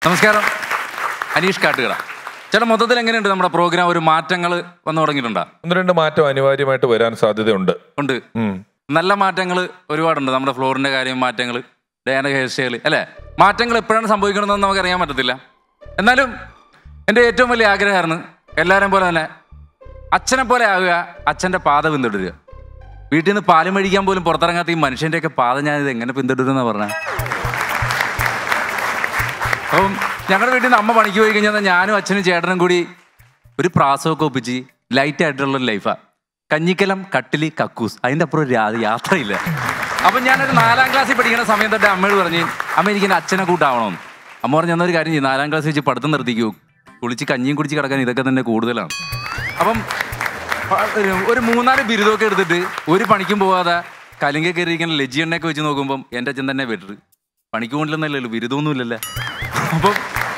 നമസ്കാരം അനീഷ് കാട്ടുകട ചേട്ടാ മൊത്തത്തിൽ എങ്ങനെയുണ്ട് നമ്മുടെ പ്രോഗ്രാം ഒരു മാറ്റങ്ങൾ വന്നു തുടങ്ങിയിട്ടുണ്ടോ ഒന്ന് രണ്ട് മാറ്റം അനിവാര്യമായിട്ട് വരാൻ സാധ്യതയുണ്ട് ഉണ്ട് ഉം. നല്ല മാറ്റങ്ങൾ ഒരുപാടുണ്ട് നമ്മുടെ ഫ്ലോറിന്റെ കാര്യം മാറ്റങ്ങൾ ഡയാന ഹെയർ സ്റ്റൈൽ അല്ലേ മാറ്റങ്ങൾ എപ്പോഴാണ് സംഭവിക്കണമെന്ന് നമുക്ക് അറിയാൻ പറ്റത്തില്ല എന്നാലും എൻ്റെ ഏറ്റവും വലിയ ആഗ്രഹമായിരുന്നു എല്ലാവരും പോലെ തന്നെ അച്ഛനെ പോലെ ആവുക അച്ഛൻ്റെ പാത പിന്തുടരുക വീട്ടിൽ നിന്ന് പാലും മേടിക്കാൻ പോലും പുറത്തിറങ്ങാത്ത ഈ മനുഷ്യൻ്റെയൊക്കെ പാത ഞാനിത് എങ്ങനെ പിന്തുടരുമെന്നാണ് പറഞ്ഞത് അപ്പം ഞങ്ങളുടെ വീട്ടിൽ നിന്ന് അമ്മ പണിക്ക് പോയി കഴിഞ്ഞാൽ ഞാനും അച്ഛനും ചേട്ടനും കൂടി ഒരു പ്രാസമൊക്കെ ഒപ്പിച്ച് ലൈറ്റ് ആയിട്ടുള്ള ഒരു ലൈഫാണ് കഞ്ഞിക്കലം കട്ടിലി കക്കൂസ് അതിൻ്റെ അപ്പുറം ഒരു യാ- യാത്രയില്ല അപ്പം ഞാനൊരു നാലാം ക്ലാസ്സിൽ പഠിക്കുന്ന സമയം തൊട്ട് അമ്മയോട് പറഞ്ഞു അമ്മ എനിക്ക് എൻ്റെ അച്ഛനെ കൂട്ടാവണമെന്ന് അമ്മ പറഞ്ഞു എന്നൊരു കാര്യം ചെയ്യും നാലാം ക്ലാസ് വെച്ച് പഠിത്തം നിർത്തിക്കൂ കുളിച്ച് കഞ്ഞിയും കുടിച്ച് കിടക്കാൻ ഇതൊക്കെ തന്നെ കൂടുതലാണ് അപ്പം പ- ഒരു- ഒരു മൂന്നാല് ബിരുദമൊക്കെ എടുത്തിട്ട് ഒരു പണിക്കും പോവാതെ കലിങ്ക കയറിയിരിക്കുന്ന ലജ്ജിയെണ്ണയൊക്കെ വെച്ച് നോക്കുമ്പം എൻ്റെ അച്ഛൻ തന്നെ ബെറ്റർ പണിക്ക് കൊണ്ടില്ലെന്നല്ലല്ലോ ബിരുദമൊന്നുമില്ലല്ലോ അപ്പം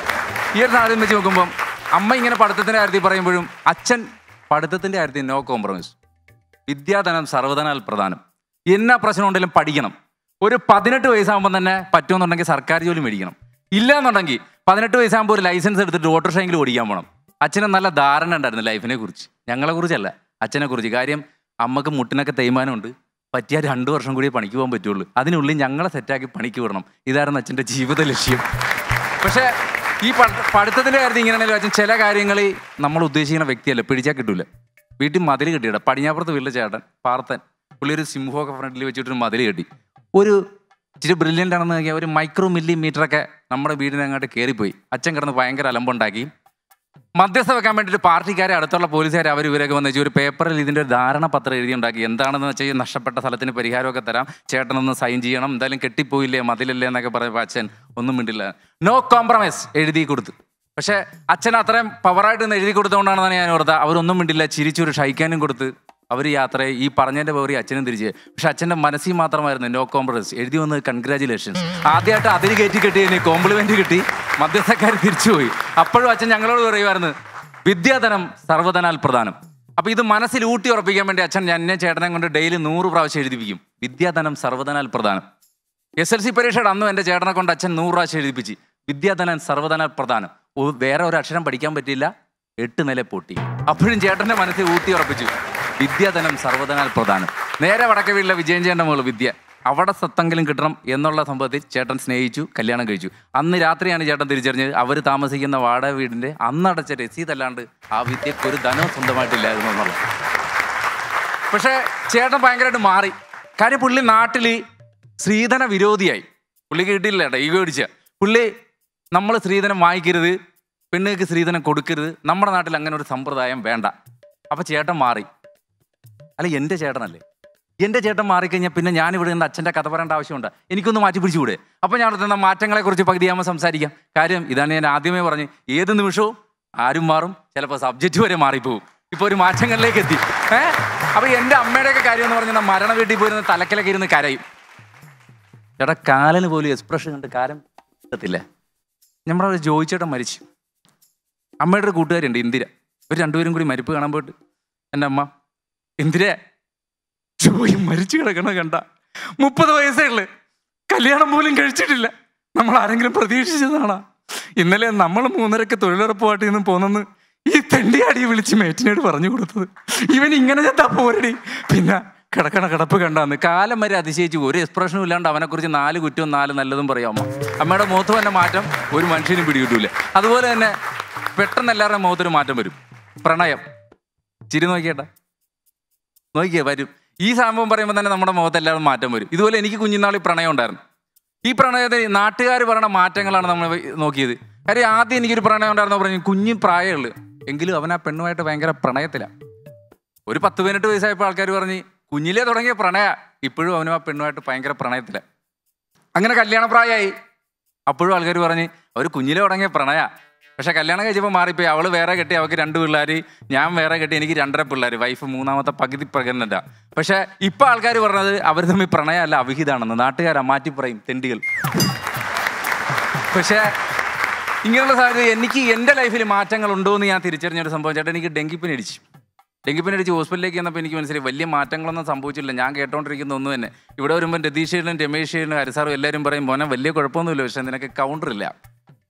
ഈ ഒരു സാഹചര്യം വെച്ച് നോക്കുമ്പം അമ്മ ഇങ്ങനെ പഠിത്തത്തിൻ്റെ കാര്യത്തിൽ പറയുമ്പോഴും അച്ഛൻ പഠിത്തത്തിൻ്റെ കാര്യത്തിൽ നോ കോംപ്രമൈസ് വിദ്യാധനം സർവ്വധനാൽ പ്രധാനം എന്നാ പ്രശ്നം ഉണ്ടെങ്കിലും പഠിക്കണം ഒരു പതിനെട്ട് വയസ്സാകുമ്പോൾ തന്നെ പറ്റുമെന്നുണ്ടെങ്കിൽ സർക്കാർ ജോലി മേടിക്കണം ഇല്ല എന്നുണ്ടെങ്കിൽ പതിനെട്ട് വയസ്സാകുമ്പോൾ ഒരു ലൈസൻസ് എടുത്തിട്ട് ഓട്ടോറിക്ഷയെങ്കിലും ഓടിക്കാൻ പോകണം അച്ഛന് നല്ല ധാരണ ഉണ്ടായിരുന്നു ലൈഫിനെ കുറിച്ച് ഞങ്ങളെ കുറിച്ചല്ല അച്ഛനെ കുറിച്ച് കാര്യം അമ്മക്ക് മുട്ടിനൊക്കെ തേയ്മാനമുണ്ട് പറ്റിയാൽ രണ്ട് വർഷം കൂടി പണിക്ക് പോകാൻ പറ്റുള്ളൂ അതിനുള്ളിൽ ഞങ്ങളെ സെറ്റാക്കി പണിക്ക് വിടണം ഇതായിരുന്നു അച്ഛൻ്റെ ജീവിത ലക്ഷ്യം പക്ഷേ ഈ പഠ- പഠിത്തത്തിന്റെ കാര്യത്തിൽ ഇങ്ങനെയാണെങ്കിലും അച്ഛൻ ചില കാര്യങ്ങളിൽ നമ്മൾ ഉദ്ദേശിക്കുന്ന വ്യക്തിയല്ല പിടിച്ചാൽ കിട്ടൂല വീട്ടിൽ മതിൽ കെട്ടിയിട പടിഞ്ഞാപ്പുറത്ത് വീട്ടിലെ ചേട്ടൻ പാർത്തൻ പുള്ളി ഒരു സിംഹമൊക്കെ ഫ്രണ്ടിൽ വെച്ചിട്ട് ഒരു മതിൽ കെട്ടി ഒരു ഇച്ചിരി ബ്രില്യൻ്റ് ആണെന്ന് നോക്കിയാൽ ഒരു മൈക്രോ മില്ലി മീറ്ററൊക്കെ നമ്മുടെ വീടിനങ്ങോട്ട് കയറിപ്പോയി അച്ഛൻ കിടന്ന് ഭയങ്കര അലമ്പുണ്ടാക്കി മധ്യസ്ഥ വെക്കാൻ വേണ്ടിയിട്ട് പാർട്ടിക്കാരെ അടുത്തുള്ള പോലീസുകാർ അവർ ഇവരൊക്കെ വന്ന് വെച്ച് ഒരു പേപ്പറിൽ ഇതിൻ്റെ ഒരു ധാരണ പത്രം എഴുതി ഉണ്ടാക്കി എന്താണെന്ന് വെച്ചാൽ ഈ നഷ്ടപ്പെട്ട സ്ഥലത്തിന് പരിഹാരമൊക്കെ തരാം ചേട്ടനൊന്ന് സൈൻ ചെയ്യണം എന്തായാലും കെട്ടിപ്പോയില്ലേ മതിലല്ലേ എന്നൊക്കെ പറയുമ്പോൾ അച്ഛൻ ഒന്നും മിണ്ടില്ല നോ കോംപ്രമൈസ് എഴുതി കൊടുത്തു പക്ഷേ അച്ഛൻ അത്രയും പവറായിട്ട് ഇന്ന് എഴുതി കൊടുത്തുകൊണ്ടാണെന്നാണ് ഞാൻ ഓർത്തത് അവരൊന്നും മിണ്ടില്ല ചിരിച്ചൊരു ഷൈക്കാനും കൊടുത്ത് അവർ യാത്രയെ ഈ പറഞ്ഞതിന്റെ പവറി അച്ഛനും തിരിച്ച് പക്ഷെ അച്ഛന്റെ മനസ്സിൽ മാത്രമായിരുന്നു നോ കോംപ്രമൈസ് എഴുതി വന്നത് കൺഗ്രാചുലേഷൻസ് ആദ്യമായിട്ട് അതിന് കയറ്റി കിട്ടിയതിന് കോംപ്ലിമെന്റ് കിട്ടി മധ്യസ്ഥക്കാർ തിരിച്ചുപോയി അപ്പോഴും അച്ഛൻ ഞങ്ങളോട് പറയുമായിരുന്നു വിദ്യാധനം സർവ്വധനാൽ പ്രധാനം അപ്പൊ ഇത് മനസ്സിൽ ഊട്ടി ഉറപ്പിക്കാൻ വേണ്ടി അച്ഛൻ ഞാൻ എന്നെ ചേട്ടനെ കൊണ്ട് ഡെയിലി നൂറ് പ്രാവശ്യം എഴുതിപ്പിക്കും വിദ്യാധനം സർവ്വധനാൽ പ്രധാനം എസ് എൽ സി പരീക്ഷയുടെ അന്നും എൻ്റെ ചേട്ടനെ കൊണ്ട് അച്ഛൻ നൂറ് പ്രാവശ്യം എഴുതിപ്പിച്ച് വിദ്യാധനൻ സർവ്വധനാൽ പ്രധാനം ഒ- വേറെ ഒരു അക്ഷരം പഠിക്കാൻ പറ്റിയില്ല എട്ട് നില പൊട്ടി അപ്പോഴും ചേട്ടന്റെ മനസ്സിൽ ഊട്ടി ഉറപ്പിച്ചു വിദ്യാധനം സർവ്വധനാൽ പ്രധാനം നേരെ വടക്കേ വീട്ടിലെ വിജയൻ ചേട്ടൻ്റെ മകൾ വിദ്യ അവിടെ സത്തെങ്കിലും കിട്ടണം എന്നുള്ള സംഭവത്തിൽ ചേട്ടൻ സ്നേഹിച്ചു കല്യാണം കഴിച്ചു അന്ന് രാത്രിയാണ് ചേട്ടൻ തിരിച്ചറിഞ്ഞത് അവർ താമസിക്കുന്ന വാടക വീടിന്റെ അന്നടച്ച രസീതല്ലാണ്ട് ആ വിദ്യക്ക് ഒരു ധനവും സ്വന്തമായിട്ടില്ലായിരുന്നു എന്നുള്ളത് പക്ഷേ ചേട്ടൻ ഭയങ്കരമായിട്ട് മാറി കാര്യം പുള്ളി നാട്ടിൽ സ്ത്രീധന വിരോധിയായി പുള്ളിക്ക് കിട്ടിയില്ല ഏട്ടാ ഈഗോ അടിച്ച പുള്ളി നമ്മൾ സ്ത്രീധനം വാങ്ങിക്കരുത് പെണ്ണുങ്ങൾക്ക് സ്ത്രീധനം കൊടുക്കരുത് നമ്മുടെ നാട്ടിൽ അങ്ങനെ ഒരു സമ്പ്രദായം വേണ്ട അപ്പം ചേട്ടൻ മാറി അല്ല എൻ്റെ ചേട്ടനല്ലേ എൻ്റെ ചേട്ടൻ മാറിക്കഴിഞ്ഞാൽ പിന്നെ ഞാൻ ഇവിടെ നിന്ന് അച്ഛൻ്റെ കഥ പറയേണ്ട ആവശ്യമുണ്ട് എനിക്കൊന്ന് മാറ്റി പിടിച്ചുകൂടെ അപ്പം ഞാൻ ഓർത്തുന്ന മാറ്റങ്ങളെക്കുറിച്ച് പകുതിയാകുമ്പോൾ സംസാരിക്കാം കാര്യം ഇതാണ് ഞാൻ ആദ്യമേ പറഞ്ഞു ഏത് നിമിഷവും ആരും മാറും ചിലപ്പോൾ സബ്ജക്റ്റ് വരെ മാറിപ്പോവും ഇപ്പോൾ ഒരു മാറ്റങ്ങളിലേക്ക് എത്തി ഏഹ് അപ്പോൾ എൻ്റെ അമ്മയുടെയൊക്കെ കാര്യം എന്ന് പറഞ്ഞാൽ മരണ വീട്ടിൽ പോയിരുന്ന തലക്കലൊക്കെ ഇരുന്ന് കരയും ചേട്ടാ കാലന് പോലും എക്സ്പ്രഷൻ കണ്ട് കാലം കിട്ടത്തില്ല നമ്മുടെ ഒരു ജോയിച്ചേട്ടൻ മരിച്ചു അമ്മയുടെ ഒരു കൂട്ടുകാരുണ്ട് ഇന്ദിര ഇവർ രണ്ടുപേരും കൂടി മരിപ്പ് കാണാൻ പോയിട്ട് എൻ്റെ അമ്മ ഇന്ദിര ജോയി മരിച്ചു കിടക്കണ കണ്ട മുപ്പത് വയസ്സേ ഉള്ളു കല്യാണം പോലും കഴിച്ചിട്ടില്ല നമ്മൾ ആരെങ്കിലും പ്രതീക്ഷിച്ചതാണാ ഇന്നലെ നമ്മൾ മൂന്നരക്ക് തൊഴിലുറപ്പ് നിന്ന് പോന്നെന്ന് ഈ തെണ്ടിയാടി വിളിച്ച് മേറ്റിനോട് പറഞ്ഞു കൊടുത്തത് ഇവൻ ഇങ്ങനെ ചെത്താ പോരടി പിന്നെ കിടക്കണ കിടപ്പ് കണ്ടാന്ന് കാലം വരെ അതിശയിച്ചു ഒരു എക്സ്പ്രഷനും ഇല്ലാണ്ട് അവനെക്കുറിച്ച് നാല് കുറ്റവും നാല് നല്ലതും പറയാം അമ്മ അമ്മയുടെ മുഖത്ത് തന്നെ മാറ്റം ഒരു മനുഷ്യനും പിടികിട്ടൂല അതുപോലെ തന്നെ പെട്ടെന്ന് എല്ലാവരുടെയും മുഖത്തൊരു മാറ്റം വരും പ്രണയം ചിരി നോക്കിയേട്ടാ നോക്കിയേ വരും ഈ സംഭവം പറയുമ്പോൾ തന്നെ നമ്മുടെ മുഖത്ത് എല്ലാവരും മാറ്റം വരും ഇതുപോലെ എനിക്ക് കുഞ്ഞുനാളിൽ പ്രണയം ഉണ്ടായിരുന്നു ഈ പ്രണയത്തിൽ നാട്ടുകാർ പറയുന്ന മാറ്റങ്ങളാണ് നമ്മൾ നോക്കിയത് കാര്യം ആദ്യം എനിക്കൊരു പ്രണയം ഉണ്ടായിരുന്നു പറഞ്ഞു കുഞ്ഞു പ്രായമുള്ളു എങ്കിലും അവൻ ആ പെണ്ണുമായിട്ട് ഭയങ്കര പ്രണയത്തിലാണ് ഒരു പത്ത് പതിനെട്ട് വയസ്സായപ്പോൾ ആൾക്കാർ പറഞ്ഞ് കുഞ്ഞിലേ തുടങ്ങിയ പ്രണയ ഇപ്പോഴും അവനും ആ പെണ്ണുമായിട്ട് ഭയങ്കര പ്രണയത്തിലാണ് അങ്ങനെ കല്യാണ പ്രായമായി അപ്പോഴും ആൾക്കാർ പറഞ്ഞ് അവർ കുഞ്ഞിലെ തുടങ്ങിയ പ്രണയ പക്ഷെ കല്യാണം കഴിച്ചപ്പോൾ മാറിപ്പോയി അവള് വേറെ കെട്ടി അവൾക്ക് രണ്ട് പിള്ളേർ ഞാൻ വേറെ കെട്ടി എനിക്ക് രണ്ടര പിള്ളേർ വൈഫ് മൂന്നാമത്തെ പകുതി പ്രഗ്നൻ്റാ പക്ഷെ ഇപ്പൊ ആൾക്കാർ പറഞ്ഞത് അവർ തമ്മിൽ പ്രണയമല്ല അവിഹിതാണെന്ന് നാട്ടുകാരാ മാറ്റി പറയും തെണ്ടികൾ പക്ഷേ ഇങ്ങനെയുള്ള സാഹചര്യം എനിക്ക് എൻ്റെ ലൈഫിൽ മാറ്റങ്ങൾ ഉണ്ടോ എന്ന് ഞാൻ തിരിച്ചറിഞ്ഞൊരു സംഭവം ചേട്ടാ എനിക്ക് ഡെങ്കിപ്പനി അടിച്ചു ഡെങ്കിപ്പനി അടിച്ച് ഹോസ്പിറ്റലിലേക്ക് ചെന്നപ്പോൾ എനിക്ക് മനസ്സിലായി വലിയ മാറ്റങ്ങളൊന്നും സംഭവിച്ചില്ല ഞാൻ കേട്ടോണ്ടിരിക്കുന്ന ഒന്നും തന്നെ ഇവിടെ വരുമ്പോൾ രതീഷ് ഷെയ്ഡിനും രമേശ് ഷെയ്ഡിനും ഹരിസാറും എല്ലാവരും പറയും മോനെ വലിയ കുഴപ്പമൊന്നുമില്ല പക്ഷെ നിനക്ക് കൗണ്ടർ ഇല്ല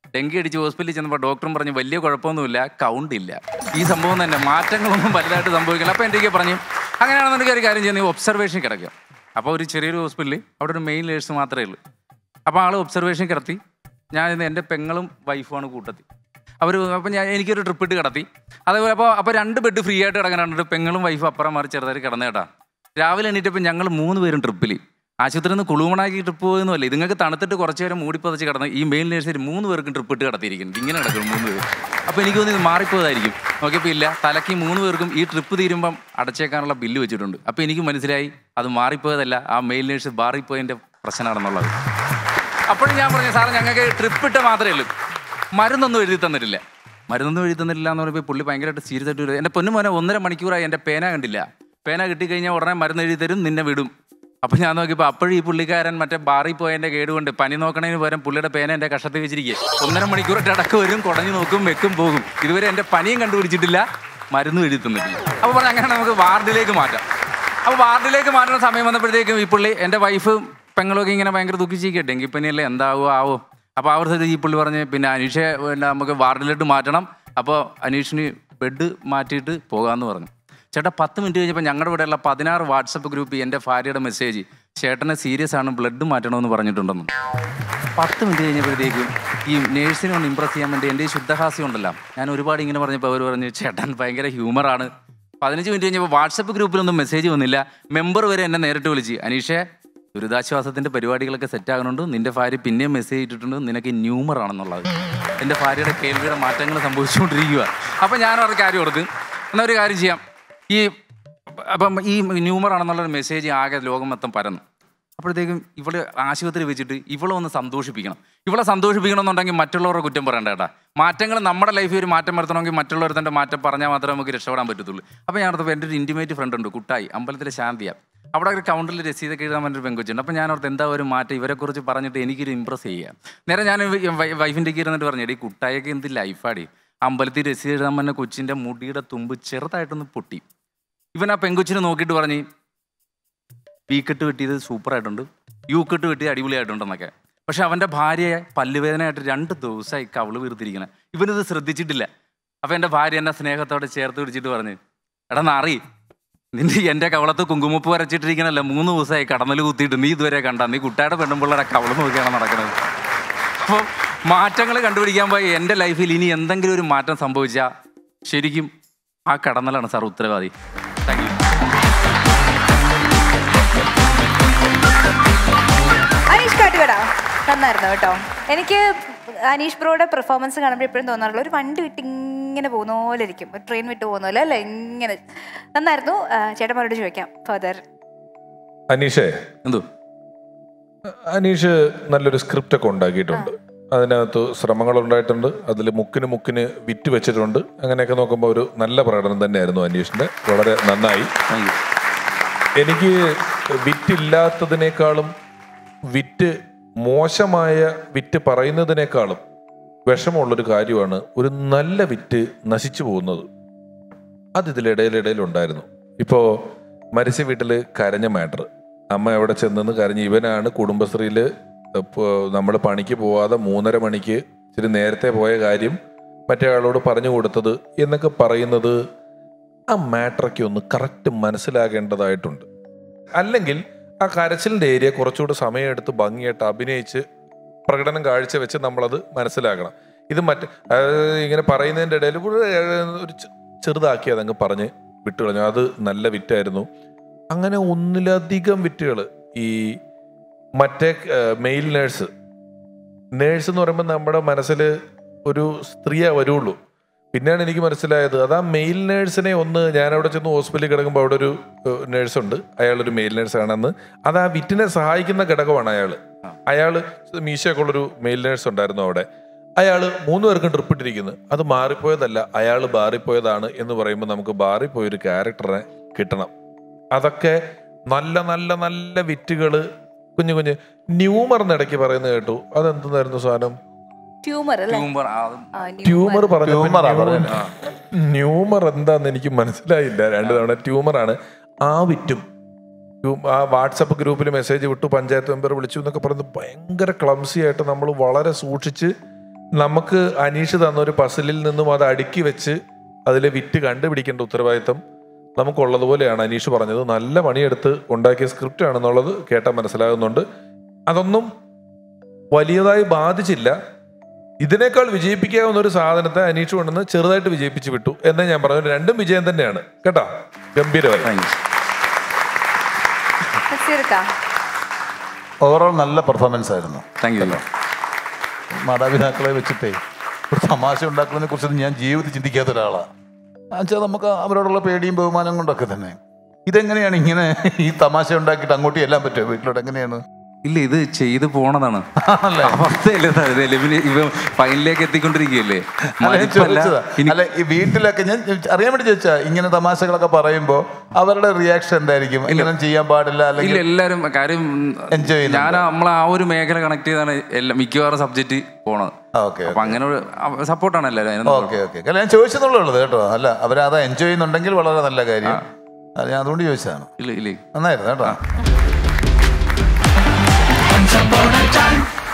ഡെങ്കി അടിച്ച് ഹോസ്പിറ്റലിൽ ചെന്നപ്പോൾ ഡോക്ടറും പറഞ്ഞു വലിയ കുഴപ്പമൊന്നുമില്ല കൗണ്ട് ഇല്ല ഈ സംഭവം തന്നെ മാറ്റങ്ങളൊന്നും വലുതായിട്ട് സംഭവിക്കില്ല അപ്പോൾ എൻ്റെ പറഞ്ഞു അങ്ങനെയാണെന്നുണ്ടെങ്കിൽ ഒരു കാര്യം ചെയ്യുന്നത് ഒബ്സർവേഷൻ കിടക്കുക അപ്പോൾ ഒരു ചെറിയൊരു ഹോസ്പിറ്റലിൽ അവിടെ ഒരു മെയിൻ നേഴ്സ് മാത്രമേ ഉള്ളൂ അപ്പോൾ ആൾ ഒബ്സർവേഷൻ കിടത്തി ഞാൻ ഇന്ന് എൻ്റെ പെങ്ങളും വൈഫുമാണ് കൂട്ടത്തി അവർ അപ്പോൾ ഞാൻ എനിക്കൊരു ട്രിപ്പ് ഇട്ട് കിടത്തി അതേപോലെ അപ്പോൾ അപ്പോൾ രണ്ട് ബെഡ് ഫ്രീ ആയിട്ട് കിടക്കാനുണ്ട് പെങ്ങളും വൈഫും അപ്പുറം മാറി ചെറുതായിട്ട് കിടന്ന കേട്ടാ രാവിലെ എണീറ്റപ്പോൾ ഞങ്ങൾ മൂന്ന് പേരും ട്രിപ്പിൽ ആശുപത്രിയിൽ നിന്ന് കുളുമണാക്കി ട്രിപ്പ് പോയെന്നല്ല ഇതുങ്ങൾക്ക് തണുത്തിട്ട് കുറച്ച് നേരം മൂടിപ്പതച്ച് കിടന്ന് ഈ മെയിൻ നേഴ്സറി മൂന്ന് പേർക്കും ട്രിപ്പ് ഇട്ട് കിടത്തിയിരിക്കുന്നുണ്ട് ഇങ്ങനെ കിടക്കും മൂന്ന് പേര് അപ്പോൾ എനിക്ക് തോന്നി ഇത് മാറിപ്പോയതായിരിക്കും നോക്കിയപ്പോൾ ഇല്ല തലയ്ക്ക് മൂന്ന് പേർക്കും ഈ ട്രിപ്പ് തീരുമ്പം അടച്ചേക്കാനുള്ള ബില്ല് വെച്ചിട്ടുണ്ട് അപ്പോൾ എനിക്ക് മനസ്സിലായി അത് മാറിപ്പോയതല്ല ആ മെയിൻ നേഴ്സ് മാറിപ്പോയതിൻ്റെ പ്രശ്നമാണെന്നുള്ളത് അപ്പോഴും ഞാൻ പറഞ്ഞു സാറേ ഞങ്ങൾക്ക് ട്രിപ്പ് ഇട്ട് മാത്രമേ ഉള്ളൂ മരുന്നൊന്നും എഴുതി തന്നിട്ടില്ല മരുന്നൊന്നും എഴുതി തന്നിട്ടില്ല എന്ന് പറയുമ്പോൾ പുള്ളി ഭയങ്കരമായിട്ട് സീരിയസ് ആയിട്ട് വരും എൻ്റെ പൊന്നു മോനെ ഒന്നര മണിക്കൂറായി എൻ്റെ പേന കണ്ടില്ല പേന കിട്ടിക്കഴിഞ്ഞാൽ ഉടനെ മരുന്ന് എഴുതി തരും നിന്നെ വിടും അപ്പം ഞാൻ നോക്കിയപ്പോൾ അപ്പോഴും ഈ പുള്ളിക്കാരൻ മറ്റേ ബാറിൽ പോയതിൻ്റെ കേട് കൊണ്ട് പനി നോക്കണതിന് പകരം പുള്ളിയുടെ പേന എൻ്റെ കഷത്തിൽ വെച്ചിരിക്കുക ഒന്നര മണിക്കൂറായിട്ട് അടക്ക് വരും കുടഞ്ഞു നോക്കും വെക്കും പോകും ഇതുവരെ എൻ്റെ പനിയും കണ്ടുപിടിച്ചിട്ടില്ല മരുന്നും എഴുതി തന്നിട്ടില്ല അപ്പോൾ പറഞ്ഞു അങ്ങനെ നമുക്ക് വാർഡിലേക്ക് മാറ്റാം അപ്പോൾ വാർഡിലേക്ക് മാറ്റുന്ന സമയം വന്നപ്പോഴത്തേക്കും ഈ പുള്ളി എൻ്റെ വൈഫ് പെങ്ങളൊക്കെ ഇങ്ങനെ ഭയങ്കര ദുഃഖിച്ചിരിക്കുക ഡെങ്കിപ്പനിയല്ലേ എന്താവോ ആവോ അപ്പോൾ അവർ ഈ പുള്ളി പറഞ്ഞ് പിന്നെ അനീഷെ പിന്നെ നമുക്ക് വാർഡിലോട്ട് മാറ്റണം അപ്പോൾ അനീഷിന് ബെഡ് മാറ്റിയിട്ട് പോകാമെന്ന് പറഞ്ഞു ചേട്ടാ പത്ത് മിനിറ്റ് കഴിഞ്ഞപ്പോൾ ഞങ്ങളുടെ ഇവിടെയുള്ള പതിനാറ് വാട്സപ്പ് ഗ്രൂപ്പിൽ എൻ്റെ ഭാര്യയുടെ മെസ്സേജ് ചേട്ടനെ സീരിയസ് ആണ് ബ്ലഡ് മാറ്റണമെന്ന് പറഞ്ഞിട്ടുണ്ടെന്ന് പത്ത് മിനിറ്റ് കഴിഞ്ഞപ്പോഴത്തേക്കും ഈ നേഴ്സിനെ ഒന്ന് ഇമ്പ്രസ് ചെയ്യാൻ വേണ്ടി എൻ്റെ ഈ ശുദ്ധഹാസ്യം ഉണ്ടല്ലോ ഞാൻ ഒരുപാട് ഇങ്ങനെ പറഞ്ഞപ്പോൾ അവർ പറഞ്ഞു ചേട്ടൻ ഭയങ്കര ഹ്യൂമറാണ് പതിനഞ്ച് മിനിറ്റ് കഴിഞ്ഞപ്പോൾ വാട്സപ്പ് ഗ്രൂപ്പിലൊന്നും മെസ്സേജ് വന്നില്ല മെമ്പർ വരെ എന്നെ നേരിട്ട് വിളിച്ച് അനീഷേ ദുരിതാശ്വാസത്തിന്റെ പരിപാടികളൊക്കെ സെറ്റ് ആകുന്നുണ്ട് നിന്റെ ഭാര്യ പിന്നെയും മെസ്സേജ് ഇട്ടിട്ടുണ്ട് നിനക്ക് ന്യൂമർ ആണെന്നുള്ളത് എൻ്റെ ഭാര്യയുടെ കേൾവിയുടെ മാറ്റങ്ങൾ സംഭവിച്ചുകൊണ്ടിരിക്കുക അപ്പം ഞാൻ ഒരു കാര്യം കൊടുത്ത് എന്നാൽ ഒരു കാര്യം ചെയ്യാം ഈ അപ്പം ഈ ന്യൂമർ ആണെന്നുള്ളൊരു മെസ്സേജ് ആകെ ലോകം മൊത്തം പരന്നു അപ്പോഴത്തേക്കും ഇവള് ആശുപത്രി വെച്ചിട്ട് ഇവളെ ഒന്ന് സന്തോഷിപ്പിക്കണം ഇവളെ സന്തോഷിപ്പിക്കണമെന്നുണ്ടെങ്കിൽ മറ്റുള്ളവരുടെ കുറ്റം പറയണ്ട കേട്ടാ മാറ്റങ്ങൾ നമ്മുടെ ലൈഫിൽ ഒരു മാറ്റം വരുത്തണമെങ്കിൽ മറ്റുള്ളവർ തന്നെ മാറ്റം പറഞ്ഞാൽ മാത്രമേ നമുക്ക് രക്ഷപ്പെടാൻ പറ്റത്തുള്ളൂ അപ്പോൾ ഞാൻ ഓർത്തപ്പോൾ എൻ്റെ ഒരു ഇൻറ്റിമേറ്റ് ഫ്രണ്ട് ഉണ്ട് കുട്ടായി അമ്പലത്തിലെ ശാന്തിയ അവിടെ ഒരു കൗണ്ടറിൽ രസീതൊക്കെ എഴുതാൻ വേണ്ടി ഒരു പെങ്കൊച്ചുണ്ട് അപ്പോൾ ഞാൻ ഓർത്ത് എന്താ ഒരു മാറ്റം ഇവരെക്കുറിച്ച് പറഞ്ഞിട്ട് എനിക്കൊരു ഇമ്പ്രസ് ചെയ്യാം നേരെ ഞാൻ വൈഫിൻ്റെ ഇരുന്നിട്ട് പറഞ്ഞു എടീ കുട്ടായൊക്കെ എന്ത് ലൈഫാടി അമ്പലത്തിൽ രസീത് എഴുതാൻ പറഞ്ഞ കൊച്ചിൻ്റെ മുടിയുടെ തുമ്പ് ചെറുതായിട്ടൊന്ന് പൊട്ടി ഇവൻ ആ പെങ്കൊച്ചിനെ നോക്കിയിട്ട് പറഞ്ഞ് പീ കെട്ട് വെട്ടിയത് സൂപ്പറായിട്ടുണ്ട് യു കെട്ട് വെട്ടിയത് അടിപൊളിയായിട്ടുണ്ടെന്നൊക്കെ പക്ഷെ അവൻ്റെ ഭാര്യയെ പല്ലുവേദനയായിട്ട് രണ്ട് ദിവസമായി കവള് വീർത്തിരിക്കണം ഇവനിത് ശ്രദ്ധിച്ചിട്ടില്ല അപ്പം എൻ്റെ ഭാര്യ എന്നെ സ്നേഹത്തോടെ ചേർത്ത് പിടിച്ചിട്ട് പറഞ്ഞു എടാ നാറി നിന്റെ എൻ്റെ കവളത്ത് കുങ്കുമപ്പ് വരച്ചിട്ടിരിക്കണല്ല മൂന്ന് ദിവസമായി കടന്നൽ കുത്തിയിട്ട് നീ ഇതുവരെ കണ്ട നീ കുട്ടായുടെ പെണ്ണുമ്പിള്ളേരെ കവള് നോക്കിയാണ് നടക്കുന്നത് അപ്പോൾ മാറ്റങ്ങൾ കണ്ടുപിടിക്കാൻ പോയി എൻ്റെ ലൈഫിൽ ഇനി എന്തെങ്കിലും ഒരു മാറ്റം സംഭവിച്ചാൽ ശരിക്കും ആ കടന്നലാണ് സാർ ഉത്തരവാദി താങ്ക് യു അനീഷ് കാട്ടുകട നന്നായിരുന്നു കേട്ടോ എനിക്ക് അനീഷ് ബ്രോയുടെ പെർഫോമൻസ് കാണുമ്പോൾ എപ്പോഴും തോന്നാറുള്ള ഒരു വണ്ടി വിട്ട് ഇങ്ങനെ പോകുന്ന പോലെ ഇരിക്കും ഒരു ട്രെയിൻ വിട്ട് പോകുന്ന പോലെ അല്ലേ ഇങ്ങനെ നന്നായിരുന്നു ആ, ചേട്ടന്മാരോട് ചോദിക്കാം ഫർദർ അനീഷേ എന്തോ അനീഷ് നല്ലൊരു സ്ക്രിപ്റ്റ് ഒക്കെ ഉണ്ടാക്കിയിട്ടുണ്ട് അതിനകത്ത് ശ്രമങ്ങൾ ഉണ്ടായിട്ടുണ്ട് അതിൽ മുക്കിന് മുക്കിന് വിറ്റ് വെച്ചിട്ടുണ്ട് അങ്ങനെയൊക്കെ നോക്കുമ്പോൾ ഒരു നല്ല പ്രകടനം തന്നെയായിരുന്നു അനീഷിന്റെ വളരെ നന്നായി താങ്ക് യു എനിക്ക് വിറ്റില്ലാത്തതിനേക്കാളും വിറ്റ് മോശമായ വിറ്റ് പറയുന്നതിനേക്കാളും വിഷമമുള്ളൊരു കാര്യമാണ് ഒരു നല്ല വിറ്റ് നശിച്ചു പോകുന്നത് അത് ഇതിലിടയിലിടയിൽ ഉണ്ടായിരുന്നു ഇപ്പോൾ മരിച്ച വീട്ടിൽ കരഞ്ഞ മാറ്റർ അമ്മ എവിടെ ചെന്നെന്ന് കരഞ്ഞ് ഇവനാണ് കുടുംബശ്രീയിൽ നമ്മൾ പണിക്ക് പോവാതെ മൂന്നര മണിക്ക് ഇച്ചിരി നേരത്തെ പോയ കാര്യം മറ്റേ ആളോട് പറഞ്ഞു കൊടുത്തത് എന്നൊക്കെ പറയുന്നത് ആ മാറ്ററൊക്കെ ഒന്ന് കറക്റ്റ് മനസ്സിലാകേണ്ടതായിട്ടുണ്ട് അല്ലെങ്കിൽ ആ കരച്ചിലിൻ്റെ ഏരിയ കുറച്ചുകൂടി സമയമെടുത്ത് ഭംഗിയായിട്ട് അഭിനയിച്ച് പ്രകടനം കാഴ്ചവെച്ച് നമ്മളത് മനസ്സിലാക്കണം ഇത് മറ്റ് അതായത് ഇങ്ങനെ പറയുന്നതിൻ്റെ ഇടയിൽ കൂടെ ഒരു ചെ- ചെറുതാക്കി അതങ്ങ് പറഞ്ഞ് വിട്ടുകളഞ്ഞു അത് നല്ല വിറ്റായിരുന്നു അങ്ങനെ ഒന്നിലധികം വിറ്റുകൾ ഈ മറ്റേ മെയിൽ നേഴ്സ് നേഴ്സ് എന്ന് പറയുമ്പോൾ നമ്മുടെ മനസ്സിൽ ഒരു സ്ത്രീയെ വരുള്ളൂ പിന്നെയാണ് എനിക്ക് മനസ്സിലായത് അത് ആ മെയിൽ നേഴ്സിനെ ഒന്ന് ഞാൻ അവിടെ ചെന്ന് ഹോസ്പിറ്റലിൽ കിടക്കുമ്പോൾ അവിടെ ഒരു നേഴ്സ് ഉണ്ട് അയാളൊരു മെയിൽ നേഴ്സാണെന്ന് അത് ആ വിറ്റിനെ സഹായിക്കുന്ന ഘടകമാണ് അയാൾ അയാൾ മീശയൊക്കെ ഉള്ളൊരു മെയിൽ നേഴ്സ് ഉണ്ടായിരുന്നു അവിടെ അയാൾ മൂന്ന് പേർക്കും ട്രിപ്പ് ഇട്ടിരിക്കുന്നു അത് മാറിപ്പോയതല്ല അയാൾ ബാറിപ്പോയതാണ് എന്ന് പറയുമ്പോൾ നമുക്ക് ബാറിപ്പോയൊരു ക്യാരക്ടറെ കിട്ടണം അതൊക്കെ നല്ല നല്ല നല്ല വിറ്റുകള് കുഞ്ഞു കുഞ്ഞ് ന്യൂമർ ഇടയ്ക്ക് പറയുന്നത് കേട്ടു അതെന്തായിരുന്നു സാധനം ട്യൂമർ അല്ലേ ട്യൂമർ ആ, അത് ആ, ട്യൂമർ Tumor ആ പറഞ്ഞു ന്യൂമർ എന്താന്ന് എനിക്ക് മനസ്സിലായില്ല രണ്ട് തവണ ട്യൂമർ ആണ് ആ വിറ്റും ട്യൂ- ആ വാട്സപ്പ് ഗ്രൂപ്പിൽ മെസ്സേജ് വിട്ടു പഞ്ചായത്ത് മെമ്പർ വിളിച്ചു എന്നൊക്കെ പറയുന്നത് ഭയങ്കര ക്ലംസി ആയിട്ട് നമ്മൾ വളരെ സൂക്ഷിച്ച് നമുക്ക് അനീഷ് തന്ന ഒരു പസിലിൽ നിന്നും അത് അടുക്കി വെച്ച് അതിലെ വിറ്റ് കണ്ടുപിടിക്കേണ്ട ഉത്തരവാദിത്തം നമുക്കുള്ളതുപോലെയാണ് അനീഷ് പറഞ്ഞത് നല്ല പണിയെടുത്ത് ഉണ്ടാക്കിയ സ്ക്രിപ്റ്റ് ആണെന്നുള്ളത് കേട്ടാൽ മനസ്സിലാകുന്നുണ്ട് അതൊന്നും വലിയതായി ബാധിച്ചില്ല ഇതിനേക്കാൾ വിജയിപ്പിക്കാവുന്ന ഒരു സാധനത്തെ അനീഷ് കൊണ്ടുവന്ന് ചെറുതായിട്ട് വിജയിപ്പിച്ച് വിട്ടു എന്നേ ഞാൻ പറഞ്ഞു രണ്ടും വിജയം തന്നെയാണ് കേട്ടോ ഗംഭീരമായി താങ്ക് യു നസീർക്കാ ഓവറോൾ നല്ല പെർഫോമൻസ് ആയിരുന്നു താങ്ക് യു മാതാപിതാക്കളെ വെച്ചിട്ടേ ഒരു തമാശ ഉണ്ടാക്കുന്നതിനെ കുറിച്ച് ഞാൻ ജീവിതത്തിൽ ചിന്തിക്കാത്ത ഒരാളാണ് എന്നുവെച്ചാൽ നമുക്ക് അവരോടുള്ള പേടിയും ബഹുമാനം കൊണ്ടൊക്കെ തന്നെ ഇതെങ്ങനെയാണ് ഇങ്ങനെ ഈ തമാശ ഉണ്ടാക്കിയിട്ട് അങ്ങോട്ട് ചെല്ലാൻ പറ്റുമോ വീട്ടിലോട്ട് എങ്ങനെയാണ് ഇല്ല ഇത് ചെയ്തു പോണതാണ് ആണല്ലേ? അവസ്ഥയല്ലേ സാർ ഇത് എലിമിനേ- ഇവ ഫൈനലിലേക്ക് എത്തിക്കൊണ്ടിരിക്കുകയല്ലേ അല്ല, ഞാൻ മതിപ്പല്ല. ചോദിച്ചതാ. ഇനി അല്ല ഈ വീട്ടിലൊക്കെ ഞാൻ അറിയാൻ വേണ്ടി ചോദിച്ചാ ഇങ്ങനെ തമാശകളൊക്കെ പറയുമ്പോ അവരുടെ റിയാക്ഷൻ എന്തായിരിക്കും ഇങ്ങനെ ചെയ്യാൻ പാടില്ല ഇല്ല അല്ലെങ്കിൽ എല്ലാരും കാര്യം Enjoy ചെയ്യുന്നുണ്ട്. ഞാൻ നമ്മളെ ആ ഒരു മേഖല കണക്ട് ചെയ്താണ് എല്ലാ മിക്കവാറും സബ്ജക്റ്റ് പോണത് ഓക്കെ അപ്പൊ അങ്ങനെ സപ്പോർട്ടാണ് എല്ലാവരും അതിനൊന്നും ഓക്കെ ഓക്കെ അല്ല ഞാൻ ചോദിച്ചെന്നുള്ളത് കേട്ടോ അല്ല അവരത് എൻജോയ് ചെയ്യുന്നുണ്ടെങ്കിൽ വളരെ നല്ല കാര്യം അത് ഞാൻ അതുകൊണ്ട് ചോദിച്ചതാണ് ഇല്ല ഇല്ലേ നന്നായിരുന്നു കേട്ടോ Once upon a time,